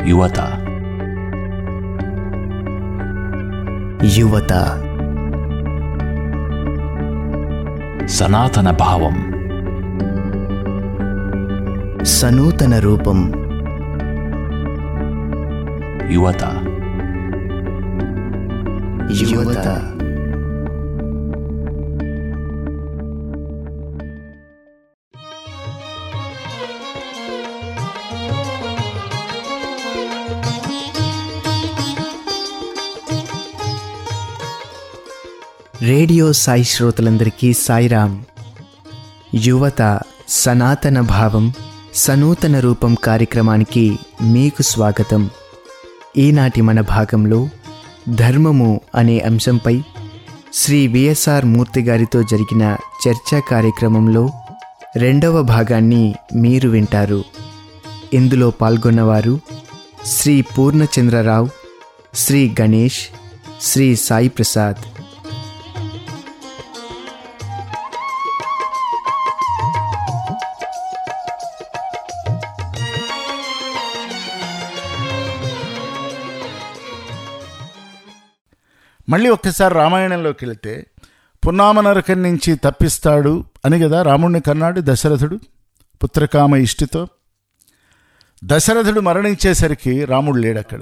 యువత యువత సనాతన భావం సనూతన రూపం యువత యువత రేడియో సాయి శ్రోతలందరికీ సాయిరాం యువత సనాతన భావం సనూతన రూపం కార్యక్రమానికి మీకు స్వాగతం ఈనాటి మన భాగంలో ధర్మము అనే అంశంపై శ్రీ విఎస్ఆర్ మూర్తి గారితో జరిగిన చర్చా కార్యక్రమంలో రెండవ భాగాన్ని మీరు వింటారు ఇందులో పాల్గొన్నవారు శ్రీ పూర్ణచంద్రరావు శ్రీ గణేష్ శ్రీ సాయి ప్రసాద్ మళ్ళీ ఒక్కసారి రామాయణంలోకి వెళితే పున్నామ నరకం నుంచి తప్పిస్తాడు అని కదా రాముణ్ణి కన్నాడు దశరథుడు పుత్రకామ ఇష్టితో దశరథుడు మరణించేసరికి రాముడు లేడు అక్కడ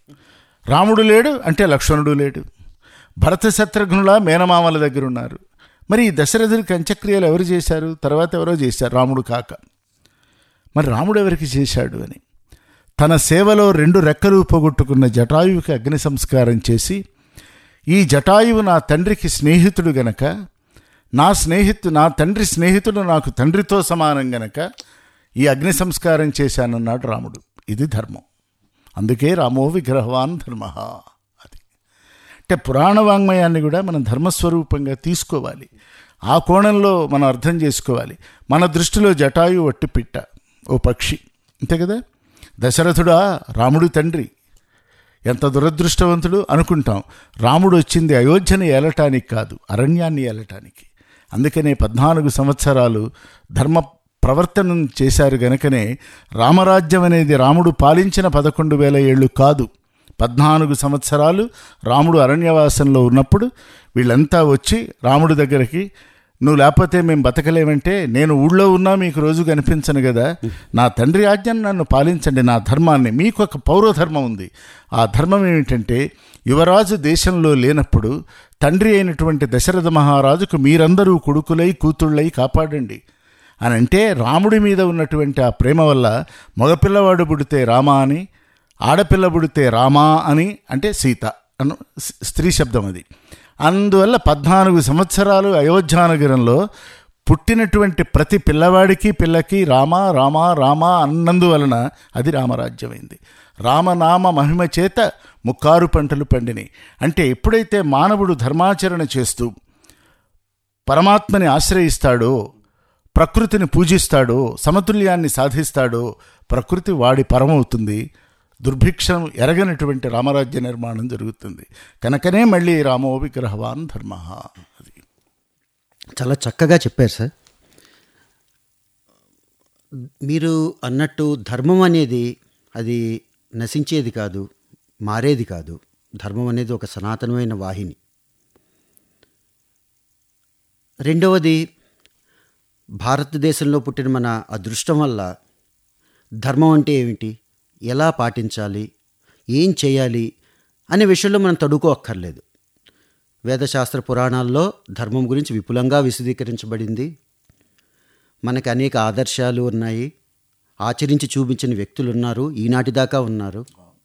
రాముడు లేడు అంటే లక్ష్మణుడు లేడు భరత శత్రుఘ్నుల మేనమామల దగ్గర ఉన్నారు మరి ఈ దశరథుడికి అంత్యక్రియలు ఎవరు చేశారు తర్వాత ఎవరో చేశారు రాముడు కాక మరి రాముడు ఎవరికి చేశాడు అని తన సేవలో రెండు రెక్కలు పోగొట్టుకున్న జటాయువుకి అగ్ని సంస్కారం చేసి ఈ జటాయువు నా తండ్రికి స్నేహితుడు గనక నా స్నేహితు నా తండ్రి స్నేహితుడు నాకు తండ్రితో సమానం గనక ఈ అగ్ని సంస్కారం చేశానన్నాడు రాముడు ఇది ధర్మం అందుకే రామో విగ్రహవాన్ ధర్మ అది అంటే పురాణ వాంగ్మయాన్ని కూడా మనం ధర్మస్వరూపంగా తీసుకోవాలి ఆ కోణంలో మనం అర్థం చేసుకోవాలి మన దృష్టిలో జటాయు వట్టి పిట్ట ఓ పక్షి అంతే కదా దశరథుడా రాముడు తండ్రి ఎంత దురదృష్టవంతుడు అనుకుంటాం రాముడు వచ్చింది అయోధ్యని ఏలటానికి కాదు అరణ్యాన్ని ఏలటానికి అందుకనే పద్నాలుగు సంవత్సరాలు ధర్మ ప్రవర్తనం చేశారు గనుకనే రామరాజ్యం అనేది రాముడు పాలించిన పదకొండు వేల ఏళ్ళు కాదు పద్నాలుగు సంవత్సరాలు రాముడు అరణ్యవాసంలో ఉన్నప్పుడు వీళ్ళంతా వచ్చి రాముడి దగ్గరికి నువ్వు లేకపోతే మేము బతకలేమంటే నేను ఊళ్ళో ఉన్నా మీకు రోజు కనిపించను కదా నా తండ్రి ఆజ్ఞను నన్ను పాలించండి నా ధర్మాన్ని మీకు ఒక పౌరధర్మం ఉంది ఆ ధర్మం ఏమిటంటే యువరాజు దేశంలో లేనప్పుడు తండ్రి అయినటువంటి దశరథ మహారాజుకు మీరందరూ కొడుకులై కూతుళ్ళై కాపాడండి అని అంటే రాముడి మీద ఉన్నటువంటి ఆ ప్రేమ వల్ల మగపిల్లవాడు పుడితే రామ అని ఆడపిల్ల పుడితే రామా అని అంటే సీత అను స్త్రీ శబ్దం అది అందువల్ల పద్నాలుగు సంవత్సరాలు అయోధ్యానగరంలో పుట్టినటువంటి ప్రతి పిల్లవాడికి పిల్లకి రామ రామ రామ అన్నందువలన అది రామరాజ్యమైంది రామనామ మహిమ చేత ముక్కారు పంటలు పండినాయి అంటే ఎప్పుడైతే మానవుడు ధర్మాచరణ చేస్తూ పరమాత్మని ఆశ్రయిస్తాడో ప్రకృతిని పూజిస్తాడో సమతుల్యాన్ని సాధిస్తాడో ప్రకృతి వాడి పరమవుతుంది దుర్భిక్షం ఎరగనటువంటి రామరాజ్య నిర్మాణం జరుగుతుంది కనుకనే మళ్ళీ రామో విగ్రహవాన్ ధర్మ అది చాలా చక్కగా చెప్పారు సార్ మీరు అన్నట్టు ధర్మం అనేది అది నశించేది కాదు మారేది కాదు ధర్మం అనేది ఒక సనాతనమైన వాహిని రెండవది భారతదేశంలో పుట్టిన మన అదృష్టం వల్ల ధర్మం అంటే ఏమిటి ఎలా పాటించాలి ఏం చేయాలి అనే విషయంలో మనం తడుకో అక్కర్లేదు వేదశాస్త్ర పురాణాల్లో ధర్మం గురించి విపులంగా విశదీకరించబడింది మనకి అనేక ఆదర్శాలు ఉన్నాయి ఆచరించి చూపించిన వ్యక్తులు ఉన్నారు ఈనాటి దాకా ఉన్నారు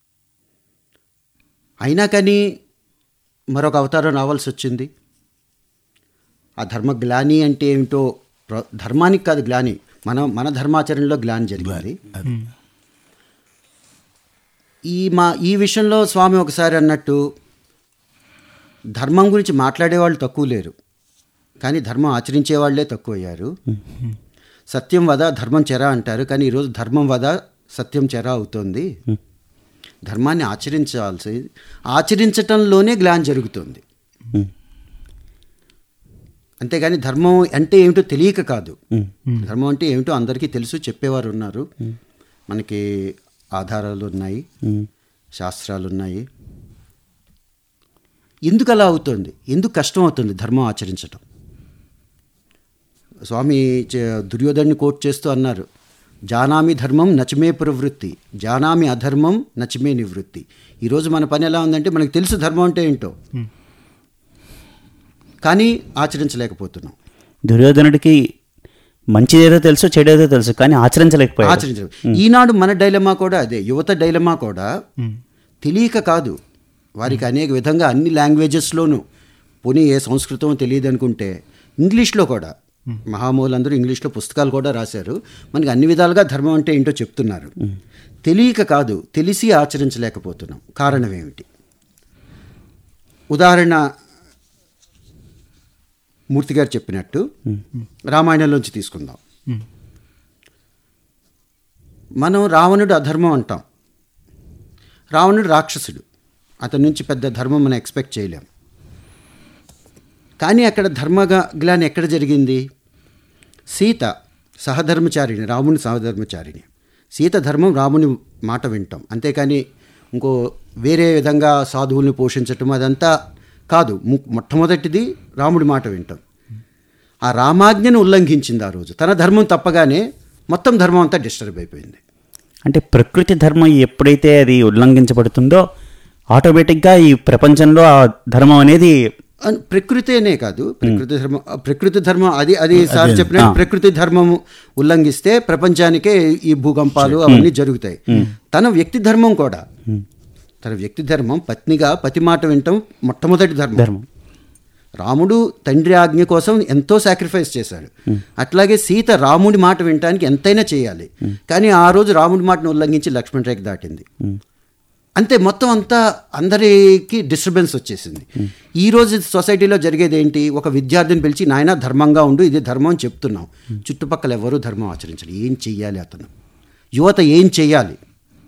అయినా కానీ మరొక అవతారం రావాల్సి వచ్చింది ఆ ధర్మ గ్లాని అంటే ఏమిటో ప్ర- ధర్మానికి కాదు గ్లాని మన మన ధర్మాచరణలో గ్లాని జరిగింది ఈ మా ఈ విషయంలో స్వామి ఒకసారి అన్నట్టు ధర్మం గురించి మాట్లాడేవాళ్ళు తక్కువ లేరు కానీ ధర్మం ఆచరించే వాళ్ళే తక్కువ అయ్యారు సత్యం వద ధర్మం చెర అంటారు కానీ ఈరోజు ధర్మం వద సత్యం చెర అవుతోంది ధర్మాన్ని ఆచరించాల్సి ఆచరించటంలోనే గ్లాన్ జరుగుతుంది అంతేగాని ధర్మం అంటే ఏమిటో తెలియక కాదు ధర్మం అంటే ఏమిటో అందరికీ తెలుసు చెప్పేవారు ఉన్నారు మనకి ఆధారాలు ఉన్నాయి శాస్త్రాలు ఉన్నాయి ఎందుకు అలా అవుతుంది ఎందుకు కష్టం అవుతుంది ధర్మం ఆచరించటం స్వామి చే- దుర్యోధన్ని కోట్ చేస్తూ అన్నారు జానామి ధర్మం నచమే ప్రవృత్తి జానామి అధర్మం నచమే నివృత్తి ఈరోజు మన పని ఎలా ఉందంటే మనకు తెలుసు ధర్మం అంటే ఏంటో కానీ ఆచరించలేకపోతున్నాం దుర్యోధనుడికి మంచిదేదో తెలుసు చెడేదో తెలుసు కానీ ఆచరించలేకపోయాడు ఆచరించలేదు ఈనాడు మన డైలమా కూడా అదే యువత డైలమా కూడా తెలియక కాదు వారికి అనేక విధంగా అన్ని లాంగ్వేజెస్లోనూ పోనీ ఏ సంస్కృతం తెలియదు అనుకుంటే ఇంగ్లీష్లో కూడా మహామూలందరూ ఇంగ్లీష్లో పుస్తకాలు కూడా రాశారు మనకి అన్ని విధాలుగా ధర్మం అంటే ఏంటో చెప్తున్నారు తెలియక కాదు తెలిసి ఆచరించలేకపోతున్నాం కారణం ఏమిటి ఉదాహరణ మూర్తి గారు చెప్పినట్టు రామాయణంలోంచి తీసుకుందాం మనం రావణుడు అధర్మం అంటాం రావణుడు రాక్షసుడు అతని నుంచి పెద్ద ధర్మం మనం ఎక్స్పెక్ట్ చేయలేం కానీ అక్కడ ధర్మగ్లాని ఎక్కడ జరిగింది సీత సహధర్మచారిణి రాముని సహధర్మచారిణి సీత ధర్మం రాముని మాట వింటాం అంతేకాని ఇంకో వేరే విధంగా సాధువుల్ని పోషించటం అదంతా కాదు ము- మొట్టమొదటిది రాముడి మాట వింటాం ఆ రామాజ్ఞను ఉల్లంఘించింది ఆ రోజు తన ధర్మం తప్పగానే మొత్తం ధర్మం అంతా డిస్టర్బ్ అయిపోయింది అంటే ప్రకృతి ధర్మం ఎప్పుడైతే అది ఉల్లంఘించబడుతుందో ఆటోమేటిక్గా ఈ ప్రపంచంలో ఆ ధర్మం అనేది అన్- ప్రకృతేనే కాదు ప్రకృతి ధర్మం ఆ ప్రకృతి ధర్మం అది అది సార్ చెప్పినట్టు ప్రకృతి ధర్మం ఉల్లంఘిస్తే ప్రపంచానికే ఈ భూకంపాలు అవన్నీ జరుగుతాయి తన వ్యక్తి ధర్మం కూడా తన వ్యక్తి ధర్మం పత్నిగా పతి మాట వింటాం మొట్టమొదటి ధర్మం ధర్మం రాముడు తండ్రి ఆజ్ఞ కోసం ఎంతో సాక్రిఫైస్ చేశాడు అట్లాగే సీత రాముడి మాట వినటానికి ఎంతైనా చేయాలి కానీ ఆ రోజు రాముడి మాటను ఉల్లంఘించి లక్ష్మణ్ రేఖ దాటింది అంతే మొత్తం అంతా అందరికీ డిస్టర్బెన్స్ వచ్చేసింది ఈ రోజు సొసైటీలో జరిగేది ఏంటి ఒక విద్యార్థిని పిలిచి నాయన ధర్మంగా ఉండు ఇది ధర్మం అని చెప్తున్నాం చుట్టుపక్కల ఎవరూ ధర్మం ఆచరించరు ఏం చెయ్యాలి అతను యువత ఏం చెయ్యాలి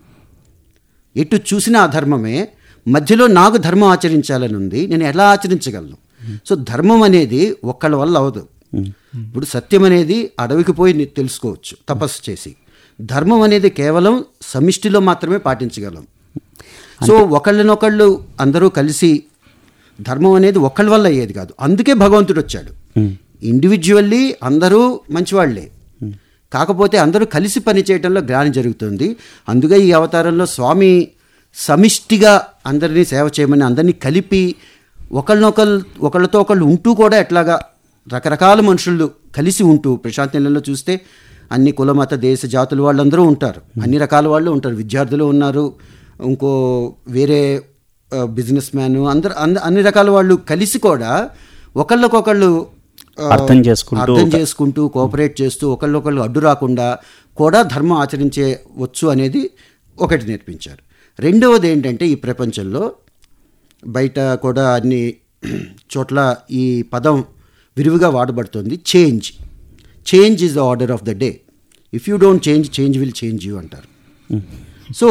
ఎటు చూసినా ఆ ధర్మమే మధ్యలో నాకు ధర్మం ఆచరించాలని ఉంది నేను ఎలా ఆచరించగలను సో ధర్మం అనేది ఒక్కళ్ళ వల్ల అవదు ఇప్పుడు సత్యం అనేది అడవికి పోయి ని- తెలుసుకోవచ్చు తపస్సు చేసి ధర్మం అనేది కేవలం సమిష్టిలో మాత్రమే పాటించగలం సో ఒకళ్ళనొకళ్ళు అందరూ కలిసి ధర్మం అనేది ఒకళ్ళ వల్ల అయ్యేది కాదు అందుకే భగవంతుడు వచ్చాడు ఇండివిజువల్లీ అందరూ మంచివాళ్లే కాకపోతే అందరూ కలిసి పని చేయడంలో జ్ఞానం జరుగుతుంది అందుకే ఈ అవతారంలో స్వామి సమిష్టిగా అందరినీ సేవ చేయమని అందరినీ కలిపి ఒకళ్ళనొకళ్ళు ఒకళ్ళతో ఒకళ్ళు ఉంటూ కూడా ఎట్లాగా రకరకాల మనుషులు కలిసి ఉంటూ ప్రశాంత్ నెలలో చూస్తే అన్ని కుల మత దేశ జాతుల వాళ్ళందరూ ఉంటారు అన్ని రకాల వాళ్ళు ఉంటారు విద్యార్థులు ఉన్నారు ఇంకో వేరే బిజినెస్ మ్యాన్ అందరు అంద- అన్ని రకాల వాళ్ళు కలిసి కూడా ఒకళ్ళకొకళ్ళు ఆ, అర్థం చేసుకుంటూ అర్థం చేసుకుంటూ కోఆపరేట్ చేస్తూ ఒకళ్ళొకళ్ళు అడ్డు రాకుండా కూడా ధర్మం ఆచరించే వచ్చు అనేది ఒకటి నేర్పించారు రెండవది ఏంటంటే ఈ ప్రపంచంలో బయట కూడా అన్ని చోట్ల ఈ పదం విరివిగా వాడబడుతుంది change change is the order of the day if you don't change change will change you అంటారు సో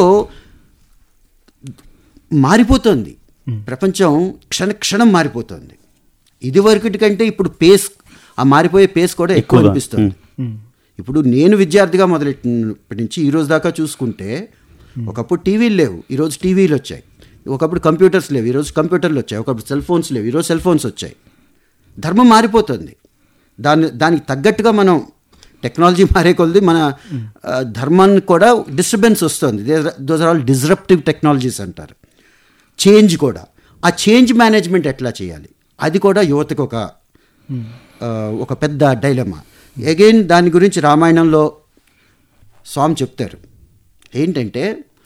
మారిపోతుంది ప్రపంచం క్షణ క్షణం మారిపోతుంది ఇది వరకటి కంటే ఇప్పుడు పేస్ ఆ మారిపోయే పేస్ కూడా ఎక్కువ అనిపిస్తుంది ఇప్పుడు నేను విద్యార్థిగా మొదలెట్టినప్పటి నుంచి ఈ రోజు దాకా చూసుకుంటే ఒకప్పుడు టీవీలు లేవు ఈరోజు టీవీలు వచ్చాయి ఒకప్పుడు కంప్యూటర్స్ లేవు ఈరోజు కంప్యూటర్లు వచ్చాయి ఒకప్పుడు సెల్ ఫోన్స్ లేవు ఈరోజు సెల్ ఫోన్స్ వచ్చాయి ధర్మం మారిపోతుంది దాన్ని దానికి తగ్గట్టుగా మనం టెక్నాలజీ మారే కొలది మన ఆ, ధర్మాన్ని కూడా డిస్టర్బెన్స్ వస్తుంది those are all disruptive technologies అంటారు చేంజ్ కూడా ఆ చేంజ్ మేనేజ్మెంట్ ఎట్లా చేయాలి అది కూడా యువతకు ఒక ఆ, ఒక పెద్ద డైలమా అగైన్ దాని గురించి రామాయణంలో స్వామి చెప్తారు ఏంటంటే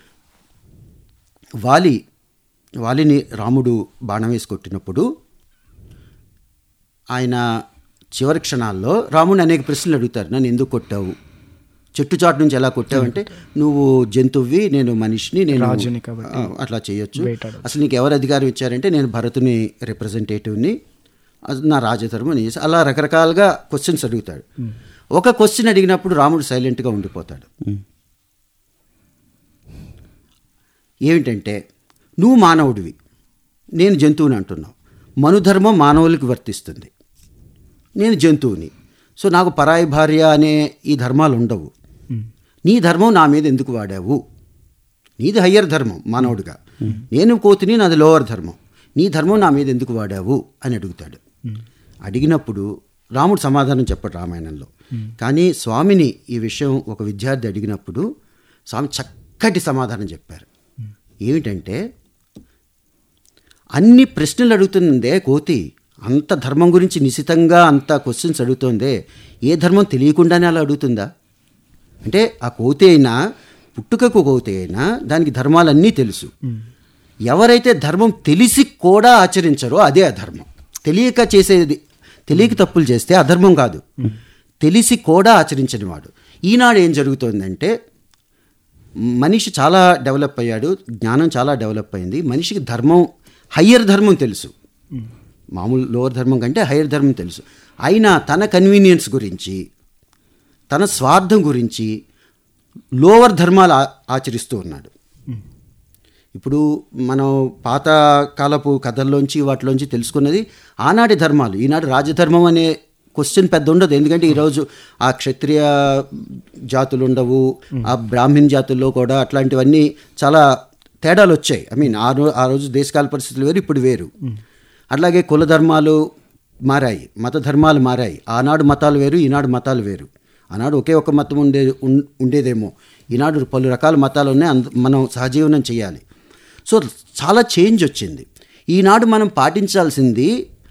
వాలి వాలిని రాముడు బాణం వేసి కొట్టినప్పుడు ఆయన చివరి క్షణాల్లో రాముడిని అనేక ప్రశ్నలు అడుగుతారు నన్ను ఎందుకు కొట్టావు చెట్టు చాటు నుంచి ఎలా కొట్టావంటే నువ్వు జంతువువి నేను మనిషిని నేను రాజుని కాబట్టి. ఆ, అట్లా చేయొచ్చు వేటాడొచ్చు. అసలు నీకు ఎవరు అధికారం ఇచ్చారంటే నేను భరతుని రిప్రజెంటేటివ్ని అది నా రాజధర్మం నేను చేసి అలా రకరకాలుగా క్వశ్చన్స్ అడుగుతాడు ఒక క్వశ్చన్ అడిగినప్పుడు రాముడు సైలెంట్గా ఉండిపోతాడు ఏమిటంటే నువ్వు మానవుడివి నేను జంతువుని అంటున్నావు మనుధర్మం మానవులకి వర్తిస్తుంది నేను జంతువుని సో నాకు పరాయి భార్య అనే ఈ ధర్మాలు ఉండవు నీ ధర్మం నా మీద ఎందుకు వాడావు నీది హయ్యర్ ధర్మం మానవుడిగా నేను కోతిని నాది లోవర్ ధర్మం నీ ధర్మం నా మీద ఎందుకు వాడావు అని అడుగుతాడు అడిగినప్పుడు రాముడు సమాధానం చెప్పడు రామాయణంలో కానీ స్వామిని ఈ విషయం ఒక విద్యార్థి అడిగినప్పుడు స్వామి చక్కటి సమాధానం చెప్పారు ఏమిటంటే అన్ని ప్రశ్నలు అడుగుతుందే కోతి అంత ధర్మం గురించి నిశితంగా అంత క్వశ్చన్స్ అడుగుతుందే ఏ ధర్మం తెలియకుండానే అలా అడుగుతుందా అంటే ఆ కోతి అయినా పుట్టుకకు కోతి అయినా దానికి ధర్మాలన్నీ తెలుసు ఎవరైతే ధర్మం తెలిసి కూడా ఆచరించరో అదే అధర్మం తెలియక చేసేది తెలియక తప్పులు చేస్తే అధర్మం కాదు తెలిసి కూడా ఆచరించని వాడు ఈనాడు ఏం జరుగుతోందంటే మనిషి చాలా డెవలప్ అయ్యాడు జ్ఞానం చాలా డెవలప్ అయింది మనిషికి ధర్మం హయ్యర్ ధర్మం తెలుసు మామూలు లోవర్ ధర్మం కంటే హయ్యర్ ధర్మం తెలుసు అయినా తన కన్వీనియన్స్ గురించి తన స్వార్థం గురించి లోవర్ ధర్మాలు ఆ- ఆచరిస్తూ ఉన్నాడు ఇప్పుడు మనం పాత కాలపు కథల్లోంచి వాటిలోంచి తెలుసుకున్నది ఆనాటి ధర్మాలు ఈనాడు రాజధర్మం అనే క్వశ్చన్ పెద్ద ఉండదు ఎందుకంటే ఈరోజు ఆ క్షత్రియ జాతులు ఉండవు ఆ బ్రాహ్మణ్ జాతుల్లో కూడా అట్లాంటివన్నీ చాలా తేడాలు వచ్చాయి ఐ మీన్ ఆ రో ఆ రోజు దేశకాల పరిస్థితులు వేరు ఇప్పుడు వేరు అట్లాగే కుల ధర్మాలు మారాయి మత ధర్మాలు మారాయి ఆనాడు మతాలు వేరు ఈనాడు మతాలు వేరు ఆనాడు ఒకే ఒక మతం ఉండే ఉన్- ఉండేదేమో ఈనాడు పలు రకాల మతాలు ఉన్నాయి అంద మనం సహజీవనం చేయాలి సో చాలా చేంజ్ వచ్చింది ఈనాడు మనం పాటించాల్సింది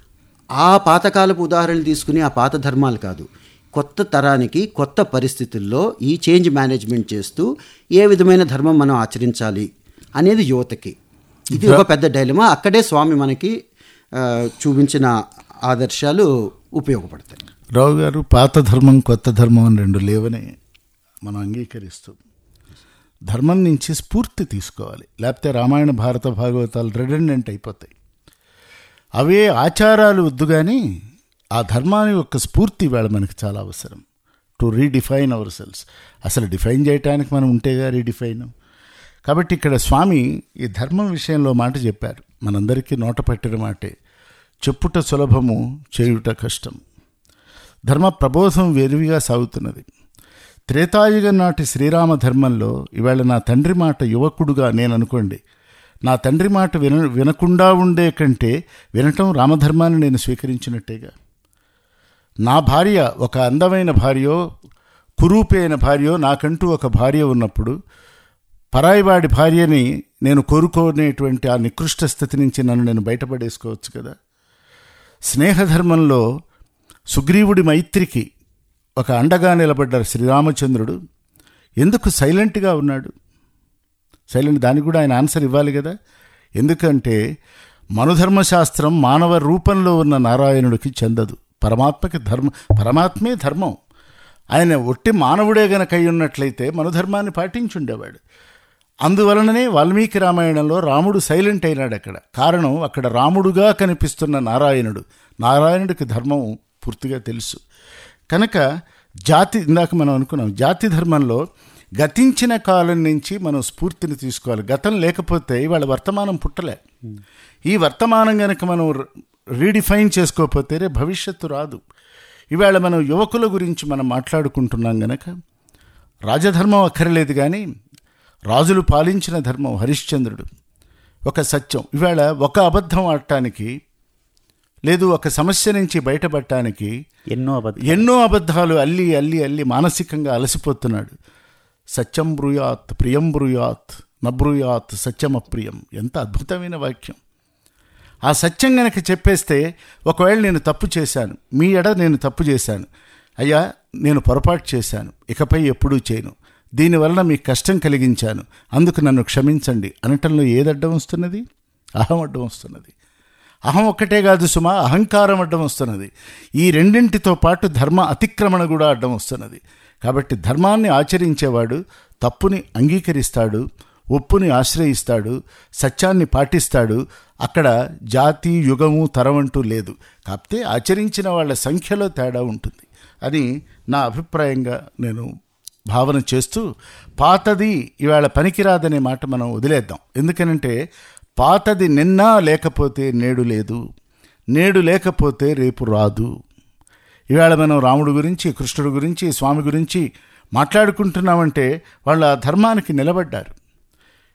ఆ పాతకాలపు ఉదాహరణలు తీసుకుని ఆ పాత ధర్మాలు కాదు కొత్త తరానికి కొత్త పరిస్థితుల్లో ఈ చేంజ్ మేనేజ్మెంట్ చేస్తూ ఏ విధమైన ధర్మం మనం ఆచరించాలి అనేది యువతకి ఇది ఒక పెద్ద డైలమా అక్కడే స్వామి మనకి ఆ, చూపించిన ఆదర్శాలు ఉపయోగపడతాయి రావు గారు పాత ధర్మం కొత్త ధర్మం అని రెండు లేవని మనం అంగీకరిస్తూ ధర్మం నుంచి స్ఫూర్తి తీసుకోవాలి లేకపోతే రామాయణ భారత భాగవతాలు రెడెండెంట్ అయిపోతాయి అవే ఆచారాలు వద్దు కానీ ఆ ధర్మాన్ని యొక్క స్ఫూర్తి వేళ మనకి చాలా అవసరం టు రీడిఫైన్ అవర్ సెల్స్ అసలు డిఫైన్ చేయడానికి మనం ఉంటేగా రీడిఫైన్ కాబట్టి ఇక్కడ స్వామి ఈ ధర్మం విషయంలో మాట చెప్పారు మనందరికీ నోట పట్టిన మాటే చెప్పుట సులభము చేయుట కష్టం ధర్మ ప్రబోధం వెరువిగా సాగుతున్నది త్రేతాయుగం నాటి శ్రీరామ ధర్మంలో ఇవాళ నా తండ్రి మాట యువకుడుగా నేను అనుకోండి నా తండ్రి మాట విన వినకుండా ఉండే కంటే వినటం రామధర్మాన్ని నేను స్వీకరించినట్టేగా నా భార్య ఒక అందమైన భార్యో కురూపి అయిన భార్యో నాకంటూ ఒక భార్య ఉన్నప్పుడు పరాయివాడి భార్యని నేను కోరుకోనేటువంటి ఆ నికృష్ట స్థితి నుంచి నన్ను నేను బయటపడేసుకోవచ్చు కదా స్నేహధర్మంలో సుగ్రీవుడి మైత్రికి ఒక అండగా నిలబడ్డ శ్రీరామచంద్రుడు ఎందుకు సైలెంట్గా ఉన్నాడు సైలెంట్ దానికి కూడా ఆయన ఆన్సర్ ఇవ్వాలి కదా ఎందుకంటే మనుధర్మశాస్త్రం మానవ రూపంలో ఉన్న నారాయణుడికి చెందదు పరమాత్మకి ధర్మ పరమాత్మే ధర్మం ఆయన ఒట్టి మానవుడే గనక అయి ఉన్నట్లయితే మనుధర్మాన్ని పాటించుండేవాడు అందువలననే వాల్మీకి రామాయణంలో రాముడు సైలెంట్ అయినాడు అక్కడ కారణం అక్కడ రాముడుగా కనిపిస్తున్న నారాయణుడు నారాయణుడికి ధర్మం పూర్తిగా తెలుసు కనుక జాతి ఇందాక మనం అనుకున్నాం జాతి ధర్మంలో గతించిన కాలం నుంచి మనం స్ఫూర్తిని తీసుకోవాలి గతం లేకపోతే ఇవాళ వర్తమానం పుట్టలే ఈ వర్తమానం గనక మనం రీడిఫైన్ చేసుకోకపోతే రే భవిష్యత్తు రాదు ఇవాళ మనం యువకుల గురించి మనం మాట్లాడుకుంటున్నాం గనక రాజధర్మం అక్కర్లేదు కానీ రాజులు పాలించిన ధర్మం హరిశ్చంద్రుడు ఒక సత్యం ఇవాళ ఒక అబద్ధం ఆడటానికి లేదు ఒక సమస్య నుంచి బయటపడటానికి ఎన్నో అబద్ధం ఎన్నో అబద్ధాలు అల్లి అల్లి అల్లి మానసికంగా అలసిపోతున్నాడు సత్యం బ్రూయాత్ ప్రియం బ్రూయాత్ నబ్రూయాత్ సత్యమప్రియం ఎంత అద్భుతమైన వాక్యం ఆ సత్యం గనక చెప్పేస్తే ఒకవేళ నేను తప్పు చేశాను మీ ఎడ నేను తప్పు చేశాను అయ్యా నేను పొరపాటు చేశాను ఇకపై ఎప్పుడూ చేయను దీనివలన మీకు కష్టం కలిగించాను అందుకు నన్ను క్షమించండి అనటంలో ఏది అడ్డం వస్తున్నది అహం అడ్డం వస్తున్నది అహం ఒక్కటే కాదు సుమా అహంకారం అడ్డం వస్తున్నది ఈ రెండింటితో పాటు ధర్మ అతిక్రమణ కూడా అడ్డం వస్తున్నది కాబట్టి ధర్మాన్ని ఆచరించేవాడు తప్పుని అంగీకరిస్తాడు ఒప్పుని ఆశ్రయిస్తాడు సత్యాన్ని పాటిస్తాడు అక్కడ జాతి యుగము తరం అంటూ లేదు కాకపోతే ఆచరించిన వాళ్ళ సంఖ్యలో తేడా ఉంటుంది అని నా అభిప్రాయంగా నేను భావన చేస్తూ పాతది ఇవాళ పనికిరాదనే మాట మనం వదిలేద్దాం ఎందుకనంటే పాతది నిన్న లేకపోతే నేడు లేదు నేడు లేకపోతే రేపు రాదు ఇవాళ మనం రాముడు గురించి కృష్ణుడు గురించి స్వామి గురించి మాట్లాడుకుంటున్నామంటే వాళ్ళు ఆ ధర్మానికి నిలబడ్డారు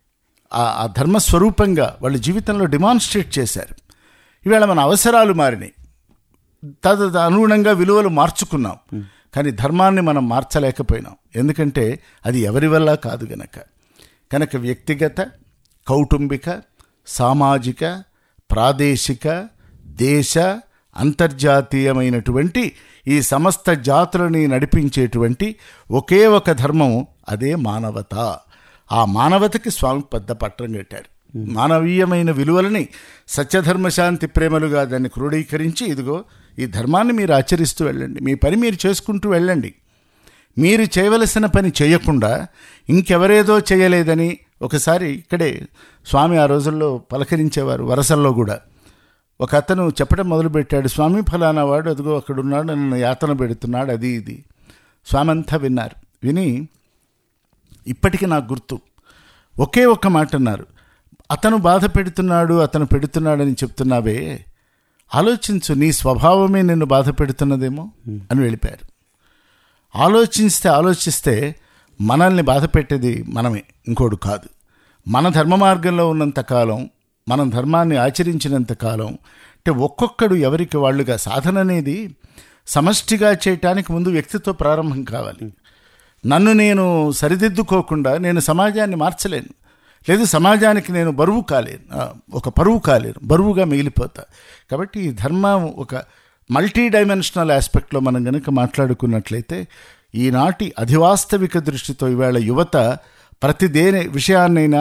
ఆ- ఆ ధర్మస్వరూపంగా వాళ్ళ జీవితంలో డిమాన్స్ట్రేట్ చేశారు ఈవేళ మన అవసరాలు మారినాయి తద అనుగుణంగా విలువలు మార్చుకున్నాం కానీ ధర్మాన్ని మనం మార్చలేకపోయినాం ఎందుకంటే అది ఎవరి వల్ల కాదు గనక కనుక వ్యక్తిగత కౌటుంబిక సామాజిక ప్రాదేశిక దేశ అంతర్జాతీయమైనటువంటి ఈ సమస్త జాతులని నడిపించేటువంటి ఒకే ఒక ధర్మం అదే మానవత ఆ మానవతకి స్వామి పెద్ద పట్టం కట్టారు మానవీయమైన విలువలని సత్యధర్మ శాంతి ప్రేమలుగా దాన్ని క్రోడీకరించి ఇదిగో ఈ ధర్మాన్ని మీరు ఆచరిస్తూ వెళ్ళండి మీ పని మీరు చేసుకుంటూ వెళ్ళండి మీరు చేయవలసిన పని చేయకుండా ఇంకెవరేదో చేయలేదని ఒకసారి ఇక్కడే స్వామి ఆ రోజుల్లో పలకరించేవారు వరసల్లో కూడా ఒక అతను చెప్పడం మొదలుపెట్టాడు స్వామి ఫలానా వాడు అదిగో అక్కడ ఉన్నాడు నన్ను యాతన పెడుతున్నాడు అది ఇది స్వామి అంతా విన్నారు విని ఇప్పటికీ నాకు గుర్తు ఒకే ఒక్క మాట అన్నారు అతను బాధ పెడుతున్నాడు అతను పెడుతున్నాడని చెప్తున్నావే ఆలోచించు నీ స్వభావమే నిన్ను బాధ పెడుతున్నదేమో అని వెళ్ళిపోయారు ఆలోచిస్తే ఆలోచిస్తే మనల్ని బాధ పెట్టేది మనమే ఇంకోడు కాదు మన ధర్మ మార్గంలో ఉన్నంత కాలం మనం ధర్మాన్ని ఆచరించినంత కాలం అంటే ఒక్కొక్కడు ఎవరికి వాళ్ళుగా సాధన అనేది సమష్టిగా చేయటానికి ముందు వ్యక్తితో ప్రారంభం కావాలి నన్ను నేను సరిదిద్దుకోకుండా నేను సమాజాన్ని మార్చలేను లేదు సమాజానికి నేను బరువు కాలేను ఆ, ఒక పరువు కాలేను బరువుగా మిగిలిపోతా కాబట్టి ఈ ధర్మం ఒక మల్టీ డైమెన్షనల్ ఆస్పెక్ట్లో మనం కనుక మాట్లాడుకున్నట్లయితే ఈనాటి అధివాస్తవిక దృష్టితో ఇవాళ యువత ప్రతి దేని విషయాన్నైనా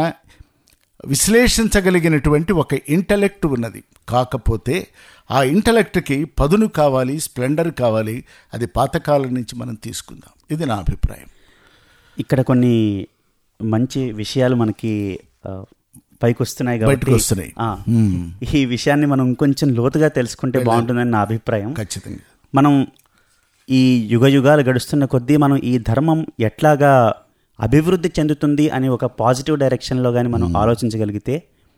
విశ్లేషించగలిగినటువంటి ఒక ఇంటలెక్ట్ ఉన్నది కాకపోతే ఆ ఇంటలెక్ట్కి పదును కావాలి స్ప్లెండర్ కావాలి అది పాతకాలం నుంచి మనం తీసుకుందాం ఇది నా అభిప్రాయం ఇక్కడ కొన్ని మంచి విషయాలు మనకి ఆ, పైకి వస్తున్నాయి బయటకు కాబట్టి వస్తున్నాయి. ఆ, మ్మ్. ఈ విషయాన్ని మనం ఇంకొంచెం లోతుగా తెలుసుకుంటే బాగుంటుందని నా అభిప్రాయం ఖచ్చితంగా మనం ఈ యుగ యుగాలు గడుస్తున్న కొద్దీ మనం ఈ ధర్మం ఎట్లాగా అభివృద్ధి చెందుతుంది అని ఒక పాజిటివ్ డైరెక్షన్లో కానీ మనం ఆలోచించగలిగితే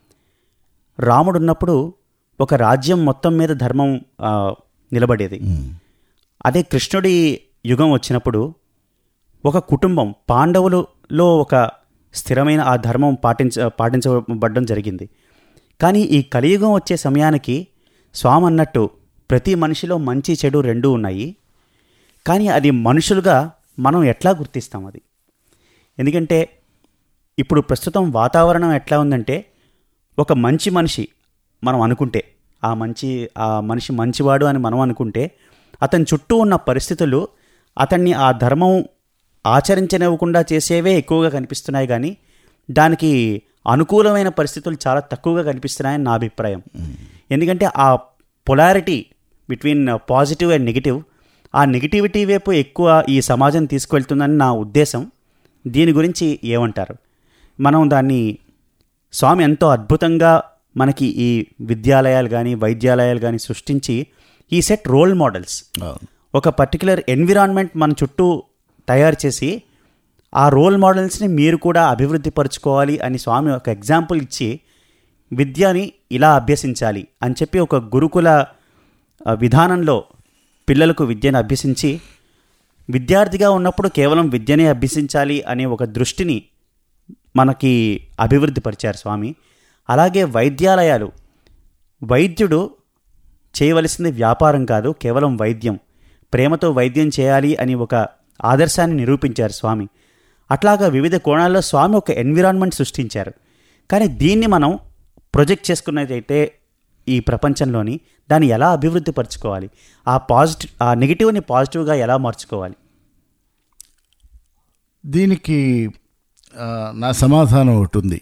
రాముడు ఉన్నప్పుడు ఒక రాజ్యం మొత్తం మీద ధర్మం ఆ, నిలబడేది అదే కృష్ణుడి యుగం వచ్చినప్పుడు ఒక కుటుంబం పాండవులలో ఒక స్థిరమైన ఆ ధర్మం పాటించ పాటించబడడం జరిగింది కానీ ఈ కలియుగం వచ్చే సమయానికి స్వామి అన్నట్టు ప్రతి మనిషిలో మంచి చెడు రెండూ ఉన్నాయి కానీ అది మనుషులుగా మనం ఎట్లా గుర్తిస్తాం అది ఎందుకంటే ఇప్పుడు ప్రస్తుతం వాతావరణం ఎట్లా ఉందంటే ఒక మంచి మనిషి మనం అనుకుంటే ఆ మంచి ఆ మనిషి మంచివాడు అని మనం అనుకుంటే అతని చుట్టూ ఉన్న పరిస్థితులు అతన్ని ఆ ధర్మం ఆచరించనివ్వకుండా చేసేవే ఎక్కువగా కనిపిస్తున్నాయి కానీ దానికి అనుకూలమైన పరిస్థితులు చాలా తక్కువగా కనిపిస్తున్నాయని నా అభిప్రాయం ఎందుకంటే ఆ polarity between positive and negative ఆ నెగిటివిటీ వైపు ఎక్కువ ఈ సమాజం తీసుకువెళ్తుందని నా ఉద్దేశం దీని గురించి ఏమంటారు మనం దాన్ని స్వామి ఎంతో అద్భుతంగా మనకి ఈ విద్యాలయాలు కానీ వైద్యాలయాలు కానీ సృష్టించి ఈ సెట్ రోల్ మోడల్స్ అవును ఒక పర్టికులర్ ఎన్విరాన్మెంట్ మన చుట్టూ తయారు చేసి ఆ రోల్ మోడల్స్ని మీరు కూడా అభివృద్ధి పరుచుకోవాలి అని స్వామి ఒక ఎగ్జాంపుల్ ఇచ్చి విద్యని ఇలా అభ్యసించాలి అని చెప్పి ఒక గురుకుల ఆ, విధానంలో పిల్లలకు విద్యను అభ్యసించి విద్యార్థిగా ఉన్నప్పుడు కేవలం విద్యనే అభ్యసించాలి అనే ఒక దృష్టిని మనకి అభివృద్ధి పరిచారు స్వామి అలాగే వైద్యాలయాలు వైద్యుడు చేయవలసింది వ్యాపారం కాదు కేవలం వైద్యం ప్రేమతో వైద్యం చేయాలి అని ఒక ఆదర్శాన్ని నిరూపించారు స్వామి అట్లాగా వివిధ కోణాల్లో స్వామి ఒక ఎన్విరాన్మెంట్ సృష్టించారు కానీ దీన్ని మనం ప్రొజెక్ట్ చేసుకున్నదైతే ఈ ప్రపంచంలోని దాన్ని ఎలా అభివృద్ధి పరచుకోవాలి ఆ పాజిటివ్ ఆ నెగిటివ్ని పాజిటివ్గా ఎలా మార్చుకోవాలి దీనికి ఆ, నా సమాధానం ఒకటి ఉంది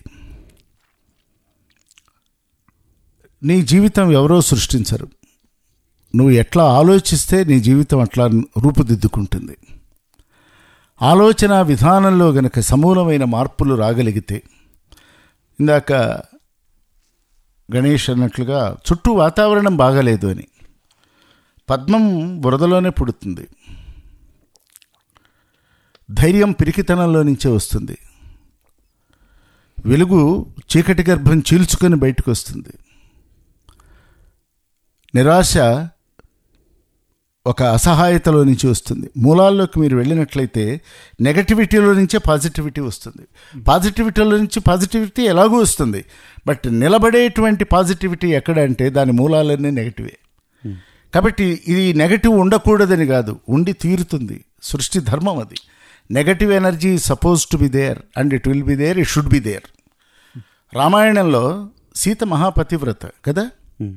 నీ జీవితం ఎవరో సృష్టించరు నువ్వు ఎట్లా ఆలోచిస్తే నీ జీవితం అట్లా రూపుదిద్దుకుంటుంది ఆలోచన విధానంలో గనక సమూలమైన మార్పులు రాగలిగితే ఇందాక గణేష్ అన్నట్లుగా చుట్టూ వాతావరణం బాగాలేదు అని పద్మం బురదలోనే పుడుతుంది ధైర్యం పిరికితనంలో నుంచే వస్తుంది వెలుగు చీకటి గర్భం చీల్చుకొని బయటకు వస్తుంది నిరాశ ఒక అసహాయతలో నుంచి వస్తుంది మూలాల్లోకి మీరు వెళ్ళినట్లయితే నెగటివిటీలో నుంచే పాజిటివిటీ వస్తుంది పాజిటివిటీలో నుంచి పాజిటివిటీ ఎలాగూ వస్తుంది బట్ నిలబడేటువంటి పాజిటివిటీ ఎక్కడ అంటే దాని మూలాలన్నీ నెగటివే కాబట్టి ఇది నెగటివ్ ఉండకూడదని కాదు ఉండి తీరుతుంది సృష్టి ధర్మం అది negative energy suppose to be there and it will be there it should be there రామాయణంలో సీత మహాపతివ్రత కదా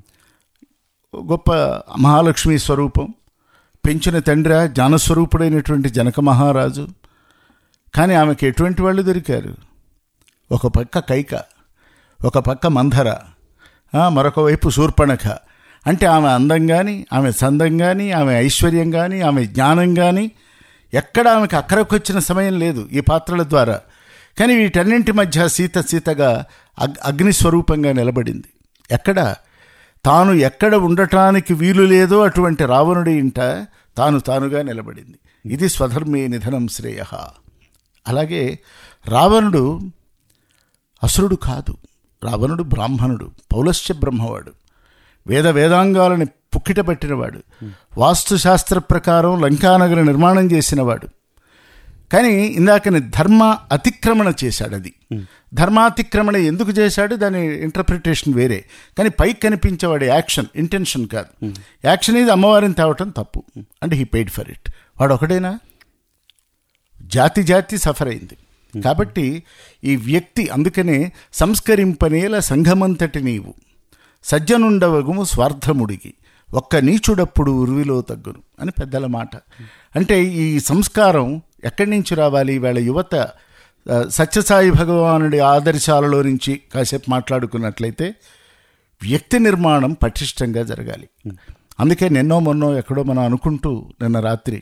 గొప్ప మహాలక్ష్మి స్వరూపం పెంచిన తండ్రి జ్ఞానస్వరూపుడైనటువంటి జనక మహారాజు కానీ ఆమెకి ఎటువంటి వాళ్ళు దొరికారు ఒక పక్క కైక ఒక పక్క మంధర ఆ, మరొక వైపు శూర్పణఖ అంటే ఆమె అందం కానీ ఆమె సందం కానీ ఆమె ఐశ్వర్యం కానీ ఆమె జ్ఞానం కానీ ఎక్కడ ఆమెకు అక్కడికి వచ్చిన సమయం లేదు ఈ పాత్రల ద్వారా కానీ వీటన్నింటి మధ్య సీత సీతగా అగ్ అగ్ని స్వరూపంగా నిలబడింది ఎక్కడ తాను ఎక్కడ ఉండటానికి వీలు లేదో అటువంటి రావణుడి ఇంట తాను తానుగా నిలబడింది ఇది స్వధర్మే నిధనం శ్రేయ అలాగే రావణుడు అసురుడు కాదు రావణుడు బ్రాహ్మణుడు పౌలశ్య బ్రహ్మవాడు వేద వేదాంగాలని పుక్కిట పెట్టినవాడు వాస్తుశాస్త్ర ప్రకారం లంకానగర నిర్మాణం చేసినవాడు కానీ ఇందాకని ధర్మ అతిక్రమణ చేశాడు అది ధర్మాతిక్రమణ ఎందుకు చేశాడు దాని ఇంటర్ప్రిటేషన్ వేరే కానీ పైకి కనిపించేవాడు యాక్షన్ ఇంటెన్షన్ కాదు యాక్షన్ ఇది అమ్మవారిని తేవటం తప్పు అంటే హీ పెయిడ్ ఫర్ ఇట్ వాడు ఒకడేనా జాతి జాతి సఫర్ అయింది కాబట్టి ఈ వ్యక్తి అందుకనే సంస్కరింపనేల సంఘమంతటి నీవు సజ్జనుండవగుము స్వార్థముడికి ఒక్క నీచుడప్పుడు ఉరువిలో తగ్గును అని పెద్దల మాట అంటే ఈ సంస్కారం ఎక్కడి నుంచి రావాలి వీళ్ళ యువత ఆ, సత్యసాయి భగవానుడి ఆదర్శాలలో నుంచి కాసేపు మాట్లాడుకున్నట్లయితే వ్యక్తి నిర్మాణం పటిష్టంగా జరగాలి అందుకే నిన్నో మొన్నో ఎక్కడో మనం అనుకుంటూ నిన్న రాత్రి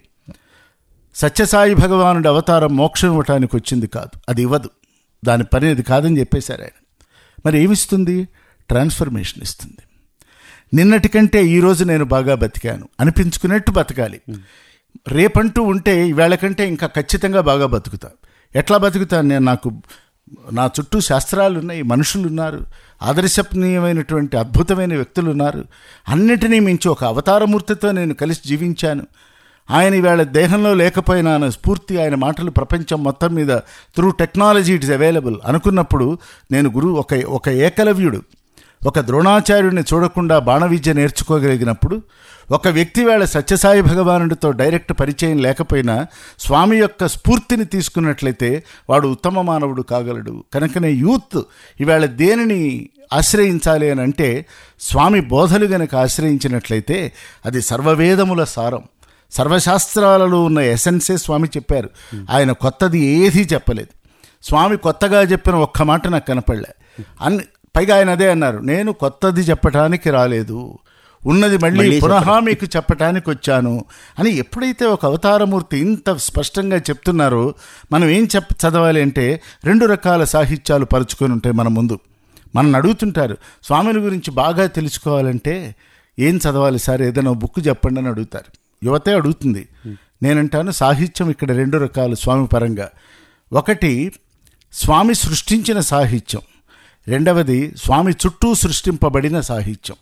సత్యసాయి భగవానుడి అవతారం మోక్షం ఇవ్వటానికి వచ్చింది కాదు అది ఇవ్వదు దాని పని అది కాదని చెప్పేశారు ఆయన మరి ఏమిస్తుంది ట్రాన్స్ఫర్మేషన్ ఇస్తుంది నిన్నటి కంటే ఈరోజు నేను బాగా బతికాను అనిపించుకున్నట్టు బతకాలి రేపంటూ ఉంటే ఈవేళ కంటే ఇంకా ఖచ్చితంగా బాగా బతుకుతా ఎట్లా బతుకుతాను నేను నాకు నా చుట్టూ శాస్త్రాలు ఉన్నాయి మనుషులు ఉన్నారు ఆదర్శనీయమైనటువంటి అద్భుతమైన వ్యక్తులు ఉన్నారు అన్నిటినీ మించి ఒక అవతారమూర్తితో నేను కలిసి జీవించాను ఆయన ఈవేళ దేహంలో లేకపోయినా అన్న స్ఫూర్తి ఆయన మాటలు ప్రపంచం మొత్తం మీద through technology it is available అనుకున్నప్పుడు నేను గురువు ఒక ఒక ఏకలవ్యుడు ఒక ద్రోణాచార్యుడిని చూడకుండా బాణ విద్య నేర్చుకోగలిగినప్పుడు ఒక వ్యక్తి వేళ సత్యసాయి భగవానుడితో డైరెక్ట్ పరిచయం లేకపోయినా స్వామి యొక్క స్ఫూర్తిని తీసుకున్నట్లయితే వాడు ఉత్తమ మానవుడు కాగలడు కనుకనే యూత్ ఈవేళ దేనిని ఆశ్రయించాలి అని అంటే స్వామి బోధలు గనక ఆశ్రయించినట్లయితే అది సర్వవేదముల సారం సర్వశాస్త్రాలలో ఉన్న ఎసెన్సే స్వామి చెప్పారు ఆయన కొత్తది ఏదీ చెప్పలేదు స్వామి కొత్తగా చెప్పిన ఒక్క మాట నాకు కనపడలే అన్ని పైగా ఆయన అదే అన్నారు నేను కొత్తది చెప్పటానికి రాలేదు ఉన్నది మళ్ళీ మళ్ళీ పునః మీకు చెప్పటానికి వచ్చాను అని ఎప్పుడైతే ఒక అవతారమూర్తి ఇంత స్పష్టంగా చెప్తున్నారో మనం ఏం చెప్ చదవాలి అంటే రెండు రకాల సాహిత్యాలు పరుచుకొని ఉంటాయి మన ముందు మనం అడుగుతుంటారు స్వామిని గురించి బాగా తెలుసుకోవాలంటే ఏం చదవాలి సార్ ఏదైనా బుక్ చెప్పండి అని అడుగుతారు యువతే అడుగుతుంది నేనంటాను సాహిత్యం ఇక్కడ రెండు రకాలు స్వామి పరంగా ఒకటి స్వామి సృష్టించిన సాహిత్యం రెండవది స్వామి చుట్టూ సృష్టింపబడిన సాహిత్యం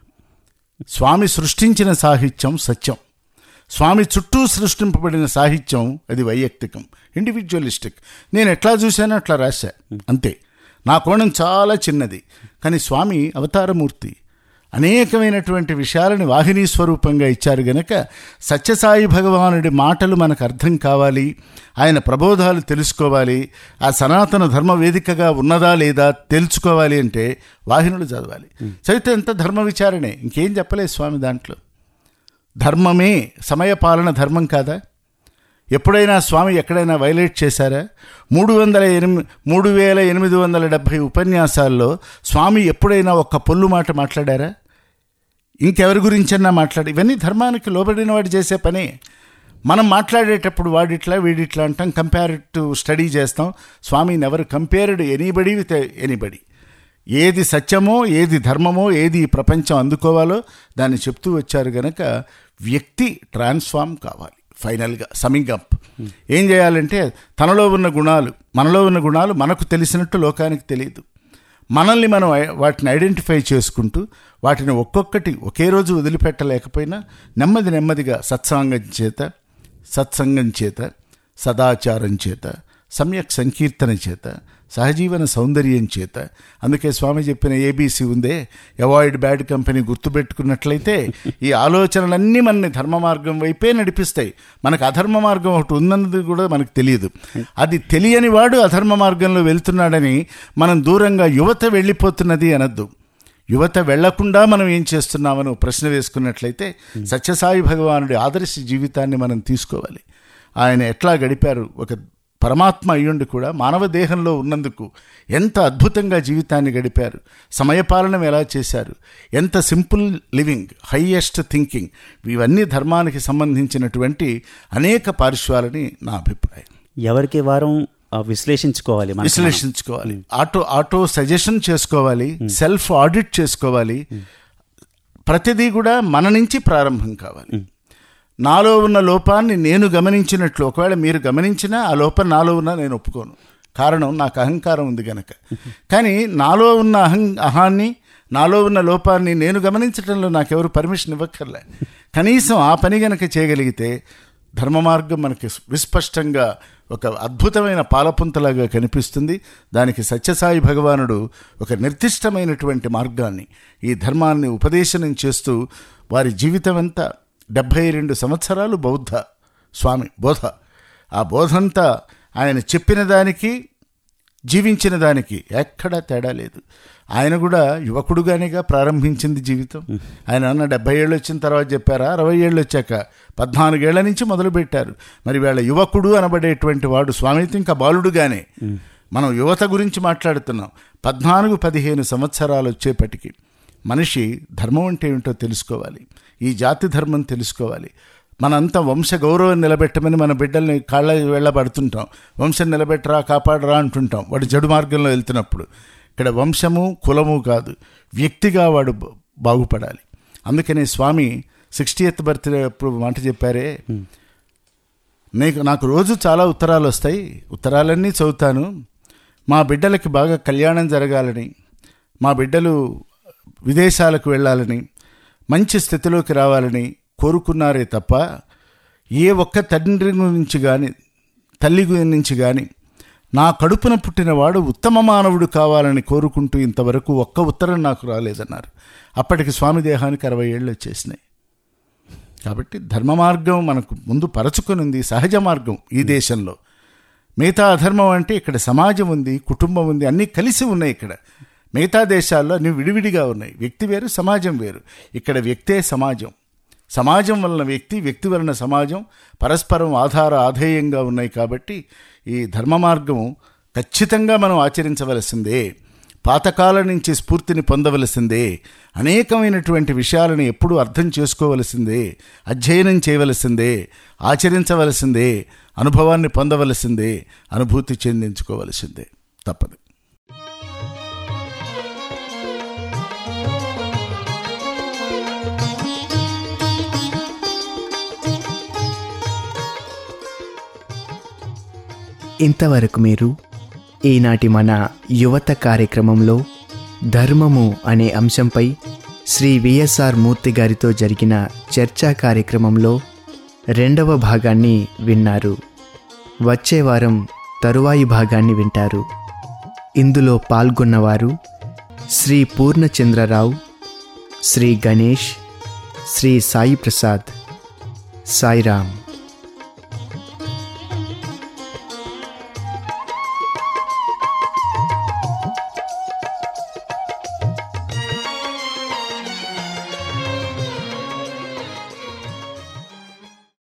స్వామి సృష్టించిన సాహిత్యం సత్యం స్వామి చుట్టూ సృష్టింపబడిన సాహిత్యం అది వైయక్తికం ఇండివిజువలిస్టిక్ నేను ఎట్లా చూశానో అట్లా రాశా అంతే నా కోణం చాలా చిన్నది కానీ స్వామి అవతారమూర్తి అనేకమైనటువంటి విషయాలని వాహిని స్వరూపంగా ఇచ్చారు గనక సత్యసాయి భగవానుడి మాటలు మనకు అర్థం కావాలి ఆయన ప్రబోధాలు తెలుసుకోవాలి ఆ సనాతన ధర్మ వేదికగా ఉన్నదా లేదా తెలుసుకోవాలి అంటే వాహినులు చదవాలి చదివితే ఎంత ధర్మ విచారణే ఇంకేం చెప్పలేదు స్వామి దాంట్లో ధర్మమే సమయపాలన ధర్మం కాదా ఎప్పుడైనా స్వామి ఎక్కడైనా వైలేట్ చేశారా మూడు వందల ఎనిమిది మూడు వేల ఎనిమిది వందల డెబ్భై ఉపన్యాసాల్లో స్వామి ఎప్పుడైనా ఒక్క పొల్లు మాట మాట్లాడారా ఇంకెవరి గురించన్నా మాట్లాడి ఇవన్నీ ధర్మానికి లోబడిన వాడు చేసే పనే మనం మాట్లాడేటప్పుడు వాడిట్లా వీడిట్లా అంటాం కంపారిటివ్ స్టడీ చేస్తాం Swami never compared anybody with anybody ఏది సత్యమో ఏది ధర్మమో ఏది ఈ ప్రపంచం అందుకోవాలో దాన్ని చెప్తూ వచ్చారు గనక వ్యక్తి ట్రాన్స్ఫార్మ్ కావాలి ఫైనల్గా సమింగ్ అప్ ఏం చేయాలంటే తనలో ఉన్న గుణాలు మనలో ఉన్న గుణాలు మనకు తెలిసినట్టు లోకానికి తెలియదు మనల్ని మనం ఐ- వాటిని ఐడెంటిఫై చేసుకుంటూ వాటిని ఒక్కొక్కటి ఒకే రోజు వదిలిపెట్టలేకపోయినా నెమ్మది నెమ్మదిగా సత్సాంగం చేత సత్సంగం చేత సదాచారం చేత సమ్యక్ సంకీర్తన చేత సహజీవన సౌందర్యం చేత అందుకే స్వామి చెప్పిన ఏబీసీ ఉందే అవాయిడ్ బ్యాడ్ కంపెనీ గుర్తుపెట్టుకున్నట్లయితే ఈ ఆలోచనలన్నీ మనని ధర్మ మార్గం వైపే నడిపిస్తాయి మనకు అధర్మ మార్గం ఒకటి ఉందన్నది కూడా మనకు తెలియదు అది తెలియని వాడు అధర్మ మార్గంలో వెళ్తున్నాడని మనం దూరంగా యువత వెళ్ళిపోతున్నది అనద్దు యువత వెళ్లకుండా మనం ఏం చేస్తున్నామని ఓ ప్రశ్న వేసుకున్నట్లయితే సత్యసాయి భగవానుడి ఆదర్శ జీవితాన్ని మనం తీసుకోవాలి ఆయన ఎట్లా గడిపారు ఒక పరమాత్మ అయ్యుండి కూడా మానవ దేహంలో ఉన్నందుకు ఎంత అద్భుతంగా జీవితాన్ని గడిపారు సమయపాలనం ఎలా చేశారు ఎంత సింపుల్ లివింగ్ హైయెస్ట్ థింకింగ్ ఇవన్నీ ధర్మానికి సంబంధించినటువంటి అనేక పార్శ్వాలని నా అభిప్రాయం ఎవరికి వారం ఆ, విశ్లేషించుకోవాలి మనకు మనం. విశ్లేషించుకోవాలి ఆటో ఆటో సజెషన్ చేసుకోవాలి సెల్ఫ్ ఆడిట్ చేసుకోవాలి ప్రతిదీ కూడా మన నుంచి ప్రారంభం కావాలి నాలో ఉన్న లోపాన్ని నేను గమనించినట్లు ఒకవేళ మీరు గమనించినా ఆ లోపం నాలో ఉన్నా నేను ఒప్పుకోను కారణం నాకు అహంకారం ఉంది గనక కానీ నాలో ఉన్న అహం అహాన్ని నాలో ఉన్న లోపాన్ని నేను గమనించడంలో నాకెవరు పర్మిషన్ ఇవ్వక్కర్లే కనీసం ఆ పని గనక చేయగలిగితే ధర్మ మార్గం మనకి విస్పష్టంగా ఒక అద్భుతమైన పాలపుంతలాగా కనిపిస్తుంది దానికి సత్యసాయి భగవానుడు ఒక నిర్దిష్టమైనటువంటి మార్గాన్ని ఈ ధర్మాన్ని ఉపదేశనం చేస్తూ వారి జీవితం అంతా డెబ్భై రెండు సంవత్సరాలు బౌద్ధ స్వామి బోధ ఆ బోధంతా ఆయన చెప్పిన దానికి జీవించిన దానికి ఎక్కడా తేడా లేదు ఆయన కూడా యువకుడుగానేగా ప్రారంభించింది జీవితం ఆయన అన్న డెబ్బై ఏళ్ళు వచ్చిన తర్వాత చెప్పారా అరవై ఏళ్ళు వచ్చాక పద్నాలుగేళ్ల నుంచి మొదలుపెట్టారు మరి వీళ్ళ యువకుడు అనబడేటువంటి వాడు స్వామితో ఇంకా బాలుడుగానే మనం యువత గురించి మాట్లాడుతున్నాం పద్నాలుగు పదిహేను సంవత్సరాలు వచ్చేపటికి మనిషి ధర్మం అంటే ఏమిటో తెలుసుకోవాలి ఈ జాతి ధర్మం తెలుసుకోవాలి మనంతా వంశ గౌరవం నిలబెట్టమని మన బిడ్డల్ని కాళ్ళ వెళ్ళబడుతుంటాం వంశం నిలబెట్టరా కాపాడరా అంటుంటాం వాడు జడు మార్గంలో వెళ్తున్నప్పుడు ఇక్కడ వంశము కులము కాదు వ్యక్తిగా వాడు బ- బాగుపడాలి అందుకనే స్వామి సిక్స్టీ ఎత్ బర్త్డే అప్పుడు మాట చెప్పారే నీకు నాకు రోజు చాలా ఉత్తరాలు వస్తాయి ఉత్తరాలన్నీ చదువుతాను మా బిడ్డలకి బాగా కళ్యాణం జరగాలని మా బిడ్డలు విదేశాలకు వెళ్ళాలని మంచి స్థితిలోకి రావాలని కోరుకున్నారే తప్ప ఏ ఒక్క తండ్రి నుంచి కానీ తల్లి నుంచి కానీ నా కడుపున పుట్టినవాడు ఉత్తమ మానవుడు కావాలని కోరుకుంటూ ఇంతవరకు ఒక్క ఉత్తరం నాకు రాలేదన్నారు అప్పటికి స్వామి దేహానికి అరవై ఏళ్ళు వచ్చేసినాయి కాబట్టి ధర్మ మార్గం మనకు ముందు పరచుకునింది సహజ మార్గం ఈ దేశంలో మిగతా అధర్మం అంటే ఇక్కడ సమాజం ఉంది కుటుంబం ఉంది అన్నీ కలిసి ఉన్నాయి ఇక్కడ మిగతా దేశాల్లో అన్ని విడివిడిగా ఉన్నాయి వ్యక్తి వేరు సమాజం వేరు ఇక్కడ వ్యక్తే సమాజం సమాజం వలన వ్యక్తి వ్యక్తి వలన సమాజం పరస్పరం ఆధార ఆధేయంగా ఉన్నాయి కాబట్టి ఈ ధర్మ మార్గం ఖచ్చితంగా మనం ఆచరించవలసిందే పాతకాలం నుంచి స్ఫూర్తిని పొందవలసిందే అనేకమైనటువంటి విషయాలను ఎప్పుడూ అర్థం చేసుకోవలసిందే అధ్యయనం చేయవలసిందే ఆచరించవలసిందే అనుభవాన్ని పొందవలసిందే అనుభూతి చెందించుకోవలసిందే తప్పదు ఇంతవరకు మీరు ఈనాటి మన యువత కార్యక్రమంలో ధర్మము అనే అంశంపై శ్రీ విఎస్ఆర్ మూర్తి గారితో జరిగిన చర్చా కార్యక్రమంలో రెండవ భాగాన్ని విన్నారు వచ్చే వారం తరువాయి భాగాన్ని వింటారు ఇందులో పాల్గొన్నవారు శ్రీ పూర్ణచంద్రరావు శ్రీ గణేష్ శ్రీ సాయి ప్రసాద్ సాయిరామ్